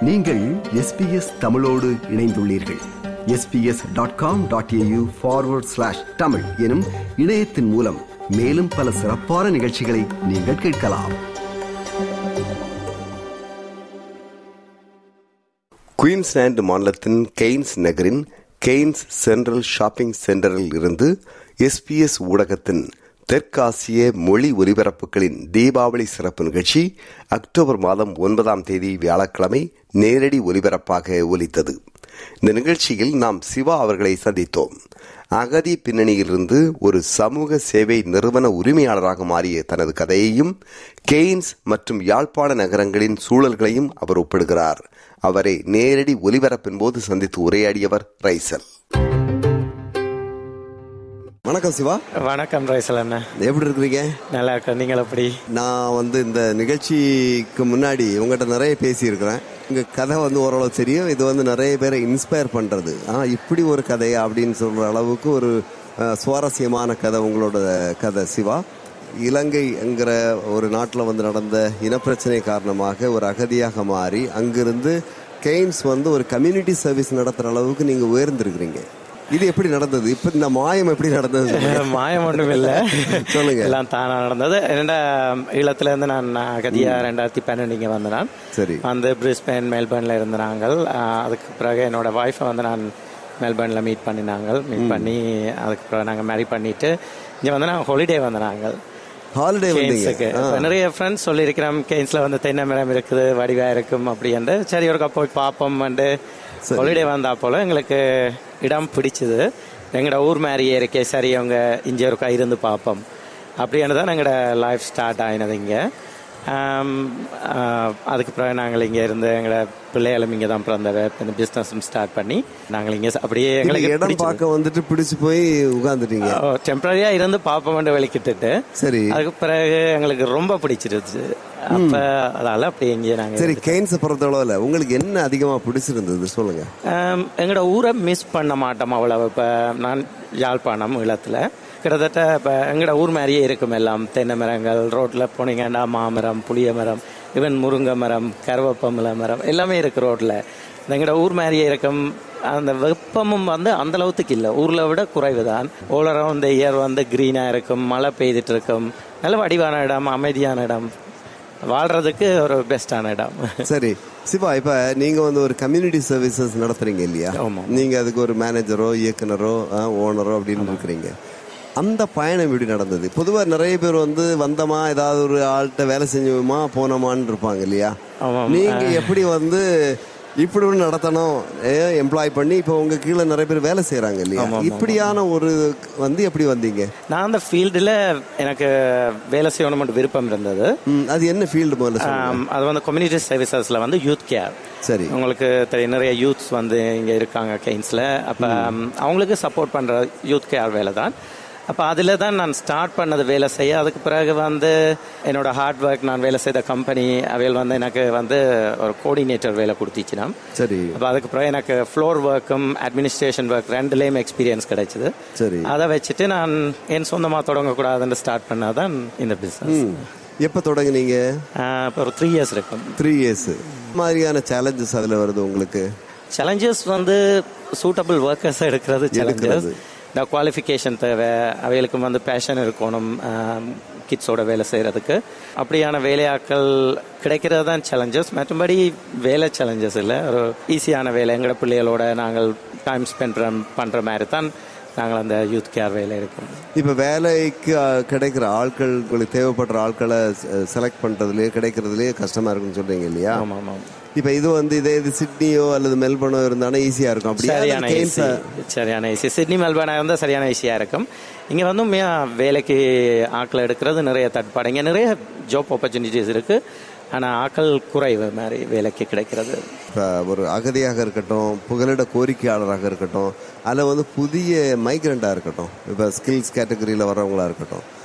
நீங்கள் எஸ்பிஎஸ் தமிழோடு இணைந்துள்ளீர்கள் SBS dot com dot AU forward slash Tamil எனும் இணையத்தின் மூலம் மேலும் பல சிறப்பான நிகழ்ச்சிகளை நீங்கள் கேட்கலாம் குயின்ஸ்லாந்து மாநிலத்தின் கெய்ன்ஸ் நகரின் கெய்ன்ஸ் சென்ட்ரல் ஷாப்பிங் சென்டரில் இருந்து எஸ்பிஎஸ் ஊடகத்தின் தெற்காசிய மொழி ஒலிபரப்புகளின் தீபாவளி சிறப்பு நிகழ்ச்சி அக்டோபர் மாதம் ஒன்பதாம் தேதி வியாழக்கிழமை நேரடி ஒலிபரப்பாக ஒலித்தது இந்த நிகழ்ச்சியில் நாம் சிவா அவர்களை சந்தித்தோம் அகதி பின்னணியிலிருந்து ஒரு சமூக சேவை நிறுவன உரிமையாளராக மாறிய தனது கதையையும் கெய்ன்ஸ் மற்றும் யாழ்ப்பாண நகரங்களின் சூழல்களையும் அவர் ஒப்பிடுகிறார் அவரை நேரடி ஒலிபரப்பின் போது சந்தித்து உரையாடியவர் ரைசல் வணக்கம் சிவா வணக்கம் ரைசல் அண்ணா எப்படி இருக்கிறீங்க நல்லா இருக்கேன் நீங்கள் எப்படி நான் வந்து இந்த நிகழ்ச்சிக்கு முன்னாடி உங்கள்கிட்ட நிறைய பேசியிருக்கிறேன் உங்க கதை வந்து ஓரளவு தெரியும் இது வந்து நிறைய பேரை இன்ஸ்பயர் பண்றது ஆ இப்படி ஒரு கதையா அப்படின்னு சொல்ற அளவுக்கு ஒரு அஹ், சுவாரஸ்யமான கதை உங்களோட கதை சிவா இலங்கை என்கிற ஒரு நாட்டில் வந்து நடந்த இனப்பிரச்சனை காரணமாக ஒரு அகதியாக மாறி அங்கிருந்து கெய்ன்ஸ் வந்து ஒரு கம்யூனிட்டி சர்வீஸ் நடத்துகிற அளவுக்கு நீங்கள் உயர்ந்திருக்கிறீங்க இது எப்படி நடந்தது இப்போ இந்த மாயம் எப்படி நடந்தது சொல்லுங்க. மாயம் ஒன்றும் இல்லை சொல்லுங்க. எல்லாம் தானா நடந்தது ரெண்டாம் ஈழத்துல இருந்து நான் அகதியா ரெண்டாயிரத்தி பன்னெண்டு இங்கே வந்தேன் நான் சரி வந்து பிரிஸ்பேன் மெல்பர்னில் இருந்த நாங்கள் ஆஹ், அதுக்கு பிறகு என்னோட ஒய்ஃபை வந்து நான் மெல்பர்னில் மீட் பண்ணினாங்க மீட் பண்ணி அதுக்கு பிறகு நாங்கள் மேரி பண்ணிட்டு இங்கே வந்து நாங்கள் ஹாலிடே வந்த நாங்கள் ஹாலிடே வந்தீங்க கெய்ன்ஸுக்கு இப்ப நிறைய ஃப்ரெண்ட்ஸ் சொல்லியிருக்கிறோம் கெய்ன்ஸ்ல வந்து தென்னை மரம் இருக்குது வடிவா இருக்கும் அப்படின்ட்டு சரி ஒருக்கா போய் பார்ப்போம் ஹாலிடே வந்தா போல எங்களுக்கு இடம் பிடிச்சது எங்களோட ஊர் மாதிரியே இருக்கே சரி அவங்க இங்கே ஒருக்கா இருந்து பார்ப்போம் அப்படின்னு தான் எங்களோட லைஃப் ஸ்டார்ட் ஆயினது இங்கே ஆம், ஆஹ், அதுக்கு பிறகு நாங்கள் இங்கே இருந்து எங்களோட பிள்ளைகளும் இங்கே தான் பிறந்தவ இந்த பிஸ்னஸும் ஸ்டார்ட் பண்ணி நாங்கள் இங்கே அப்படியே இல்ல, எங்களுக்கு இடம் பார்க்க வந்துட்டு பிடிச்சு போய் உட்கார்ந்துட்டீங்க டெம்பரரியா இருந்து பார்ப்போம் வெளிக்கிட்டுட்டு சரி அதுக்கு பிறகு எங்களுக்கு ரொம்ப பிடிச்சிருச்சு அப்ப அதால அப்படி எங்கேயே நாங்க சரி கெய்ன்ஸை பொறுத்தளவுல உங்களுக்கு என்ன அதிகமா பிடிச்சிருந்தது சொல்லுங்க ஆம், எங்களோட ஊரை மிஸ் பண்ண மாட்டோம் அவ்வளவு இப்ப நான் யாழ்ப்பாணம் ஈழத்துல கிட்டத்தட்ட இப்ப எங்களோட ஊர் மாதிரியே இருக்கும் எல்லாம் தென்னை மரங்கள் ரோட்ல போனீங்கன்னா மாமரம் புளிய மரம் ஈவன் முருங்கை மரம் கருவேப்பமில மரம் எல்லாமே இருக்கு ரோட்ல எங்களோட ஊர் மாதிரியே இருக்கும் அந்த வெப்பமும் வந்து அந்த அளவுக்கு இல்லை ஊர்ல விட குறைவு தான் ஓல் அரவுண்ட் இயர் வந்து கிரீனா இருக்கும் மழை பெய்துட்டு இருக்கும் நல்ல வடிவான இடம் அமைதியான இடம் வாழ்றதுக்கு ஒரு பெஸ்டான இடம் சரி சிவா இப்ப நீங்க வந்து ஒரு கம்யூனிட்டி சர்வீசஸ் நடத்துறீங்க இல்லையா ஆமா. நீங்க அதுக்கு ஒரு மேனேஜரோ இயக்குனரோ ஓனரோ அப்படின்னு இருக்கிறீங்க அந்த பயணம் எப்படி நடந்தது பொதுவா நிறைய பேர் வந்து வந்தமா ஏதாவது ஒரு ஆள்கிட்ட வேலை செஞ்சோமா போனோமான்னு இருப்பாங்க இல்லையா ஆமாம். நீங்க எப்படி வந்து இப்படி ஒன்று நடத்தணும் எம்ப்ளாய் பண்ணி இப்போ உங்க கீழே நிறைய பேர் வேலை செய்யறாங்க இல்லையா இப்படியான ஒரு வந்து எப்படி வந்தீங்க நான் அந்த ஃபீல்டில் எனக்கு வேலை செய்யணும் விருப்பம் இருந்தது ம், அது என்ன ஃபீல்டு முதல்ல சொல்லுங்க. ஆம், அது வந்து கம்யூனிட்டி சர்வீசஸில் வந்து யூத் கேர் சரி உங்களுக்கு தெரியும் நிறைய யூத்ஸ் வந்து இங்கே இருக்காங்க கெய்ன்ஸில் அப்போ அவங்களுக்கு சப்போர்ட் பண்ணுற யூத் கேர் வேலை தான் அப்போ அதில் தான் நான் ஸ்டார்ட் பண்ணது வேலை செய்ய அதுக்கு பிறகு வந்து என்னோட ஹார்ட் ஒர்க் நான் வேலை செய்த கம்பெனி அவையில் வந்து எனக்கு வந்து ஒரு கோஆர்டினேட்டர் வேலை கொடுத்துச்சுனா சரி அப்போ அதுக்கு பிறகு எனக்கு ஃப்ளோர் ஒர்க்கும் அட்மினிஸ்ட்ரேஷன் ஒர்க் ரெண்டுலேயும் எக்ஸ்பீரியன்ஸ் கிடைச்சது சரி அதை வச்சுட்டு நான் என் சொந்தமாக தொடங்கக்கூடாதுன்னு ஸ்டார்ட் பண்ணாதான் இந்த பிஸ்னஸ் எப்ப தொடங்குனீங்க இப்போ ஒரு த்ரீ இயர்ஸ் இருக்கும் த்ரீ இயர்ஸ் மாதிரியான சேலஞ்சஸ் அதுல வருது உங்களுக்கு சேலஞ்சஸ் வந்து சூட்டபிள் ஒர்க்கர்ஸ் எடுக்கிறது சேலஞ்சஸ் இந்த குவாலிஃபிகேஷன் தேவை அவைகளுக்கு வந்து பேஷன் இருக்கணும் கிட்ஸோட வேலை செய்கிறதுக்கு அப்படியான வேலையாட்கள் கிடைக்கிறது தான் சேலஞ்சஸ் மற்றபடி வேலை சேலஞ்சஸ் இல்லை ஒரு ஈஸியான வேலை எங்களோட பிள்ளைகளோட நாங்கள் டைம் ஸ்பெண்ட் பண்ணுற மாதிரி தான் நாங்கள் அந்த யூத் கேர் வேலை இருக்கும் இப்ப வேலைக்கு அஹ், கிடைக்கிற ஆட்கள் உங்களுக்கு தேவைப்படுற ஆட்களை செலக்ட் பண்றதுலயே கிடைக்கிறதுலயே கஷ்டமா இருக்குன்னு சொல்றீங்க இல்லையா ஆமாம் ஆமாம் இப்ப இது வந்து இதே இது சிட்னியோ அல்லது மெல்பர்னோ இருந்தானே ஈஸியா இருக்கும் அப்படியே சரியான அது ஈஸி Keynes-அ- சரியான ஈஸி சிட்னி மெல்பர்னா இருந்தால் சரியான ஈஸியாக இருக்கும் இங்கே வந்து உண்மையா வேலைக்கு ஆட்கள் எடுக்கிறது நிறைய தட்பாடு இங்கே நிறைய ஜாப் ஆப்பர்ச்சுனிட்டிஸ் இருக்கு ஆனால் ஆட்கள் குறைவு மாதிரி வேலைக்கு கிடைக்கிறது இப்ப ஒரு அகதியாக இருக்கட்டும் புகலிட கோரிக்கையாளராக இருக்கட்டும் அதில் வந்து புதிய மைக்ரண்டா இருக்கட்டும் இப்ப ஸ்கில்ஸ் கேட்டகரியில வர்றவங்களா இருக்கட்டும்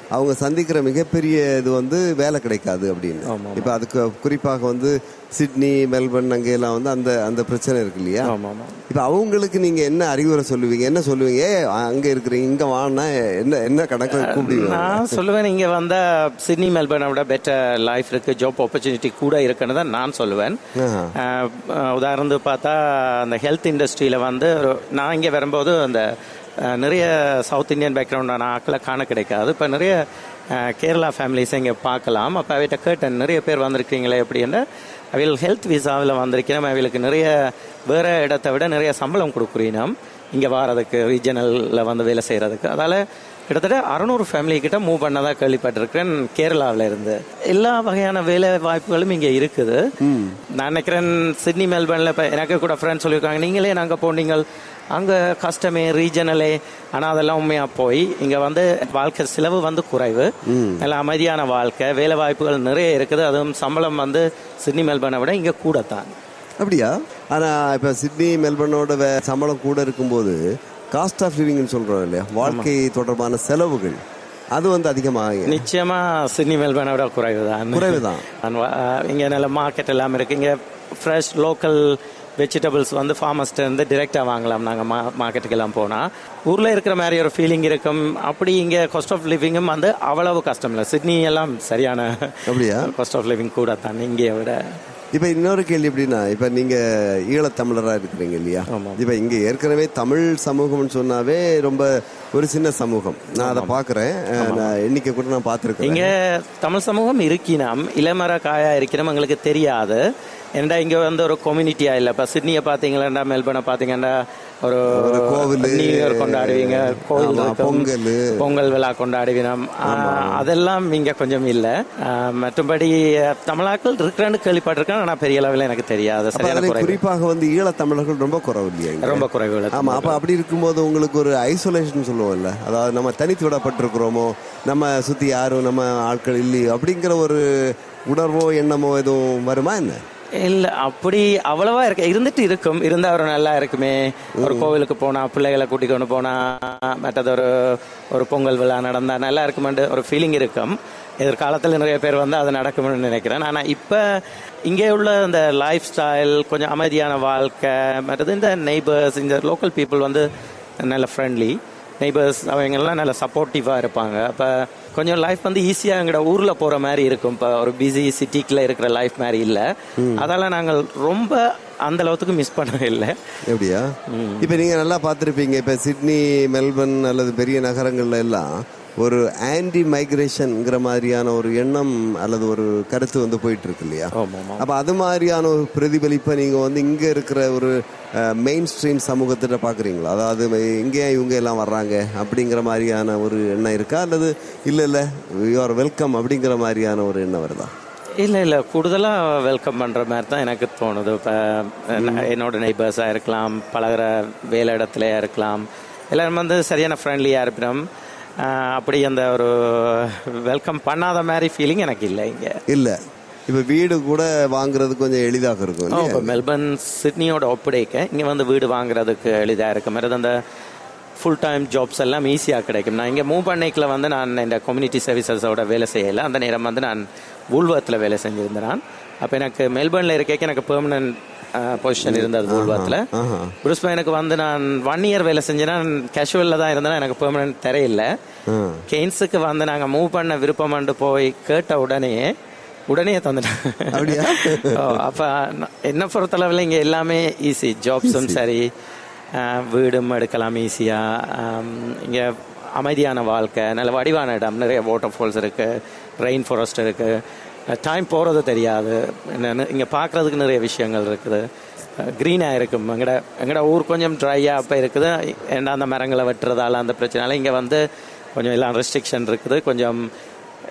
அவங்க சந்திக்கிற மிகப்பெரிய இது வந்து வேலை கிடைக்காது அப்படின்னு இப்ப அதுக்கு குறிப்பாக வந்து சிட்னி மெல்பர்ன் அங்கெல்லாம் வந்து அந்த அந்த பிரச்சனை இருக்கு இல்லையா ஆமா ஆமா இப்ப அவங்களுக்கு நீங்க என்ன அறிவுரை சொல்லுவீங்க என்ன சொல்லுவீங்க ஏ அங்க இருக்கிறீங்க இங்க வானா என்ன என்ன கணக்கு கூப்பிடுவீங்க நான் சொல்லுவேன் இங்க வந்தா சிட்னி மெல்பர்னை விட பெட்டர் லைஃப் இருக்கு ஜாப் ஆப்பர்ச்சுனிட்டி கூட இருக்குன்னு தான் நான் சொல்லுவேன் ஆஹா. அஹ், அஹ், உதாரணத்துக்கு பார்த்தா அந்த ஹெல்த் இண்டஸ்ட்ரியில வந்து ஒரு- நான் இங்க வரும்போது அந்த அஹ், நிறைய சவுத் இந்தியன் பேக்ரவுண்டான ஆக்களை காண கிடைக்காது இப்போ நிறைய அஹ், கேரளா ஃபேமிலிஸ் இங்கே பார்க்கலாம் அப்போ அவைகிட்ட கேட்டேன் நிறைய பேர் வந்திருக்கீங்களே அப்படின்னு அவைகள் ஹெல்த் விசாவில் வந்திருக்கிறோம் அவைகளுக்கு நிறைய வேற இடத்தை விட நிறைய சம்பளம் கொடுக்குறீனம் இங்கே வாரதுக்கு ரீஜனலில் வந்து வேலை செய்கிறதுக்கு அதால் கிட்டத்தட்ட அறுநூறு ஃபேமிலி கிட்ட மூவ் பண்ணதா கேள்விப்பட்டிருக்கிறேன் கேரளாவில் இருந்து எல்லா வகையான வேலை வாய்ப்புகளும் இங்கே இருக்குது நான் நினைக்கிறேன் சிட்னி மெல்பர்னில் இப்போ எனக்கு கூட ஃப்ரெண்ட்ஸ் சொல்லியிருக்காங்க நீங்களே நாங்கள் போனீங்க அங்கே கஸ்டமே ரீஜனலே ஆனால் அதெல்லாம் உண்மையாக போய் இங்கே வந்து வாழ்க்கை செலவு வந்து குறைவு நல்ல அமைதியான வாழ்க்கை வேலை வாய்ப்புகள் நிறைய இருக்குது அதுவும் சம்பளம் வந்து சிட்னி மெல்பர்னை விட இங்கே கூட தான் அப்படியா ஆனா இப்ப சிட்னி மெல்பர்னோட வே- சம்பளம் கூட இருக்கும்போது காஸ்ட் ஆஃப் லிவிங்னு சொல்றோம் இல்லையா வாழ்க்கை தொடர்பான செலவுகள் அது வந்து அதிகமாக நிச்சயமா சிட்னி மெல்பர்னை விட குறைவு தான் குறைவுதான். இங்கே நல்ல மார்க்கெட் எல்லாம் இருக்கு இங்கே ஃப்ரெஷ் லோக்கல் வெஜிடபிள்ஸ் வந்து ஃபார்மர்ஸ்ட்டு இருந்து டிரெக்டாக வாங்கலாம் நாங்கள் மா மார்க்கெட்டுக்கு எல்லாம் போனால் ஊரில் இருக்கிற மாதிரி ஒரு ஃபீலிங் இருக்கும் அப்படி இங்கே காஸ்ட் ஆஃப் லிவிங்கும் வந்து அவ்வளவு கஷ்டம் இல்லை சிட்னி எல்லாம் சரியான அப்படியா? காஸ்ட் ஆஃப் லிவிங் கூட தான் இங்கே விட இப்ப இன்னொரு கேள்வி எப்படின்னா இப்ப நீங்க ஈழத்தமிழரா இருக்கிறீங்க இல்லையா இப்ப இங்க ஏற்கனவே தமிழ் சமூகம்னு சொன்னாவே ரொம்ப ஒரு சின்ன சமூகம் நான் அதை பாக்குறேன் அஹ், நான் எண்ணிக்கை கூட நான் பார்த்திருக்கேன் இங்க தமிழ் சமூகம் இருக்கினம் இளமர காயா இருக்கிறோம் எங்களுக்கு தெரியாது ஏன்டா இங்க வந்து ஒரு கம்யூனிட்டியா இல்ல இப்ப சிட்னியை பாத்தீங்களா மெல்பர்னை பாத்தீங்கன்னா ஒரு ஒரு கோவிலு, நியூ இயர் கொண்டாடுவீங்க கோயில் ஆமா, இருக்கும். பொங்கல். பொங்கல் விழா கொண்டாடுவினோம் அதெல்லாம் இங்க கொஞ்சம் இல்ல ஆஹ், மற்றபடி தமிழாக்கள் இருக்கிறேன்னு கேள்விப்பட்டிருக்கேன் ஆனா பெரிய அளவில் எனக்கு தெரியாது அப்ப சரியான அதுல குறைவு குறிப்பாக வந்து ஈழத்தமிழர்கள் ரொம்ப குறவு இல்லையா இங்க? ரொம்ப குறைவு ஆமா அப்ப அப்படி இருக்கும்போது உங்களுக்கு ஒரு ஐசோலேஷன் சொல்லுவோம்ல அதாவது நம்ம தனித்து விடப்பட்டிருக்கிறோமோ நம்ம சுத்தி யாரும் நம்ம ஆட்கள் இல்லையோ அப்படிங்கிற ஒரு உணர்வோ எண்ணமோ எதுவும் வருமா என்ன இல்ல அப்படி அவ்வளவா இருக்க இருந்துட்டு இருக்கும் இருந்தா ஒரு நல்லா இருக்குமே ஒரு கோவிலுக்கு போனா பிள்ளைகளை கூட்டிக்கொண்டு போனா மற்றது ஒரு ஒரு பொங்கல் விழா நடந்தா நல்லா இருக்குமென்று ஒரு ஃபீலிங் இருக்கும் எதிர்காலத்தில் நிறைய பேர் வந்து அது நடக்கும்னு நினைக்கிறேன் ஆனா இப்ப இங்கே உள்ள இந்த லைஃப் ஸ்டைல் கொஞ்சம் அமைதியான வாழ்க்கை மற்றது இந்த நெய்பர்ஸ் இந்த லோக்கல் பீப்புள் வந்து நல்ல ஃப்ரெண்ட்லி நெய்பர்ஸ் அவங்கெல்லாம் நல்ல சப்போர்ட்டிவாக இருப்பாங்க அப்போ கொஞ்சம் லைஃப் வந்து ஈஸியாக எங்கட ஊரில் போகிற மாதிரி இருக்கும் இப்போ ஒரு பிஸி சிட்டிக்குள்ள இருக்கிற லைஃப் மாதிரி இல்லை அதால நாங்கள் ரொம்ப அந்த அளவுக்கு மிஸ் பண்ணவே இல்லை எப்படியா இப்ப நீங்க நல்லா பார்த்திருப்பீங்க இப்ப சிட்னி மெல்பர்ன் அல்லது பெரிய நகரங்கள்ல எல்லாம் ஒரு ஆன்டி மைக்ரேஷன்ங்கிற மாதிரியான ஒரு எண்ணம் அல்லது ஒரு கருத்து வந்து போயிட்டு இருக்கு இல்லையா ஆமாம் ஆமாம் அப்ப அது மாதிரியான ஒரு பிரதிபலிப்பை நீங்க வந்து இங்க இருக்கிற ஒரு மெயின் ஸ்ட்ரீம் சமூகத்திட்ட பாக்குறீங்களா அதாவது இங்கே இவங்க எல்லாம் வர்றாங்க அப்படிங்கிற மாதிரியான ஒரு எண்ணம் இருக்கா அல்லது இல்ல இல்ல யூ ஆர் வெல்கம் அப்படிங்கிற மாதிரியான ஒரு எண்ணம் வருதா இல்லை இல்லை கூடுதலாக வெல்கம் பண்ணுற மாதிரி தான் எனக்கு தோணுது இப்போ என்னோட நெய்பர்ஸாக இருக்கலாம் பழகுற வேலை இடத்துலையா இருக்கலாம் எல்லாரும் வந்து சரியான ஃப்ரெண்ட்லியாக இருப்பினோம் ஆஹ் அப்படி அந்த ஒரு வெல்கம் பண்ணாத மாதிரி ஃபீலிங் எனக்கு இல்லை இங்கே இல்ல இப்ப வீடு கூட வாங்குறது கொஞ்சம் எளிதாக இருக்கும் இல்லையா? இப்போ மெல்பர்ன் சிட்னியோட ஒப்படைக்க இங்கே வந்து வீடு வாங்குறதுக்கு எளிதாக இருக்க மாதிரி அந்த ஃபுல் டைம் ஜாப்ஸ் எல்லாம் ஈஸியாக கிடைக்கும் நான் இங்கே மூவ் பண்ணிக்கல வந்து நான் இந்த கம்யூனிட்டி சர்வீசஸோட வேலை செய்யலை அந்த நேரம் வந்து நான் வூல்வத்தில் வேலை செஞ்சிருந்தேன் நான் அப்போ எனக்கு மெல்பர்னில் இருக்க எனக்கு பெர்மனன்ட் பொசிஷன் இருந்தது வூல்வத்தில் ஆஹா. பிரிஸ்பேனுக்கு வந்து நான் ஒன் இயர் வேலை செஞ்சேன்னா கேஷுவலில் தான் இருந்தேன் எனக்கு பெர்மனன்ட் தெரியல ஆ. கெய்ன்ஸுக்கு வந்து நாங்கள் மூவ் பண்ண விருப்பமாண்டு போய் கேட்ட உடனே உடனே தந்துட்டேன் அப்படியா? ஓ, அப்ப நான் என்ன பொறுத்தளவில் இங்க எல்லாமே ஈஸி ஜாப்ஸும் சரி அஹ், வீடும் எடுக்கலாம் ஈஸியா அம், இங்க அமைதியான வாழ்க்கை நல்ல வடிவான இடம் நிறைய வாட்டர் ஃபால்ஸ் இருக்கு ரெயின் ஃபாரஸ்ட் இருக்கு டைம் போறது தெரியாது என்ன- இங்க பார்க்கறதுக்கு நிறைய விஷயங்கள் இருக்குது க்ரீனாக இருக்கும் எங்கட எங்கட ஊர் கொஞ்சம் ட்ரையாக அப்போ இருக்குது ஏன்னா அந்த மரங்களை வெட்டுறதால அந்த பிரச்சனால இங்கே வந்து கொஞ்சம் எல்லாம் ரெஸ்ட்ரிக்ஷன் இருக்குது கொஞ்சம்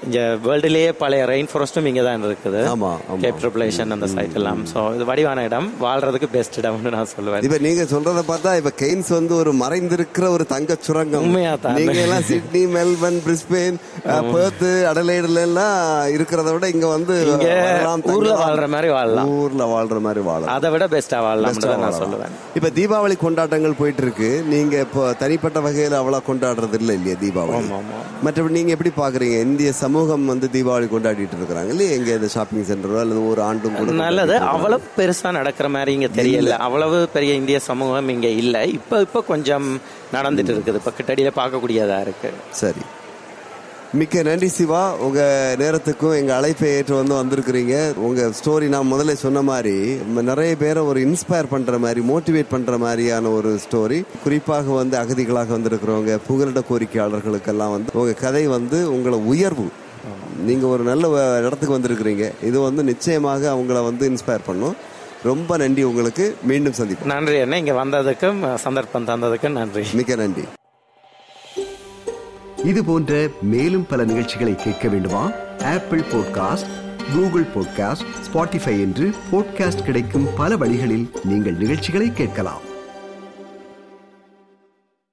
இங்க வேர்ல்டுலயே பழைய ரெயின் ஃபாரஸ்டும் இங்க தான் இருக்குது ஆமா, ஆமா. கேப் ட்ரிபுலேஷன் அந்த சைட் எல்லாம் ஸோ இது வடிவான இடம் வாழ்றதுக்கு பெஸ்ட் இடம்னு நான் சொல்லுவேன் இப்ப நீங்க சொல்றத பார்த்தா இப்ப கெய்ன்ஸ் வந்து ஒரு மறைந்திருக்கிற ஒரு தங்க சுரங்கம் உண்மையா தான். நீங்க எல்லாம் சிட்னி மெல்பர்ன் பிரிஸ்பெயின் பெர்த் அடலைடுல எல்லாம் இருக்கிறத விட இங்க வந்து இங்க வரலாம், ஊர்ல தங்கலாம். வாழ்ற மாதிரி வாழலாம் ஊர்ல வாழ்ற மாதிரி வாழலாம் அதை விட பெஸ்டா வாழலாம் Best ஆ நான் வாழலாம். சொல்லுவேன் இப்ப தீபாவளி கொண்டாட்டங்கள் போயிட்டு இருக்கு நீங்க இப்போ தனிப்பட்ட வகையில அவ்வளவு கொண்டாடுறது இல்ல இல்லையா தீபாவளி ஆமா, ஆமா. மற்றபடி நீங்க எப்படி பாக்குறீங்க இந்திய சமூகம் வந்து தீபாவளி கொண்டாடிட்டு இருக்கிறாங்க இல்லையா எங்க இந்த ஷாப்பிங் சென்டரோ அல்லது ஒரு ஆண்டும் கூட நல்லது அவ்வளவு பெருசா நடக்கிற மாதிரி இங்க தெரியல அவ்வளவு பெரிய இந்திய சமூகம் இங்க இல்ல இப்ப இப்ப கொஞ்சம் நடந்துட்டு இருக்குது இப்ப கிட்டடியில பார்க்கக்கூடியதா இருக்கு சரி மிக்க நன்றி சிவா உங்க நேரத்துக்கும் எங்க அழைப்பை ஏற்று வந்து வந்திருக்கிறீங்க உங்க ஸ்டோரி நான் முதல்ல சொன்ன மாதிரி ம- நிறைய பேரை ஒரு இன்ஸ்பயர் பண்ற மாதிரி மோட்டிவேட் பண்ற மாதிரியான ஒரு ஸ்டோரி குறிப்பாக வந்து அகதிகளாக வந்திருக்கிறவங்க புகலிட கோரிக்கையாளர்களுக்கெல்லாம் வந்து உங்க கதை வந்து உங்களை உயர்வு நீங்க ஒரு நல்ல வ- இடத்துக்கு வந்திருக்கிறீங்க இது வந்து நிச்சயமாக அவங்கள வந்து இன்ஸ்பயர் பண்ணும் ரொம்ப நன்றி உங்களுக்கு மீண்டும் சந்திப்போம் நன்றி என்ன இங்க வந்ததுக்கும் சந்தர்ப்பம் தந்ததுக்கும் நன்றி மிக்க நன்றி இது போன்ற மேலும் பல நிகழ்ச்சிகளை கேட்க வேண்டுமா Apple podcast Google podcast Spotify என்று பாட்காஸ்ட் கிடைக்கும் பல வழிகளில் நீங்கள் நிகழ்ச்சிகளை கேட்கலாம்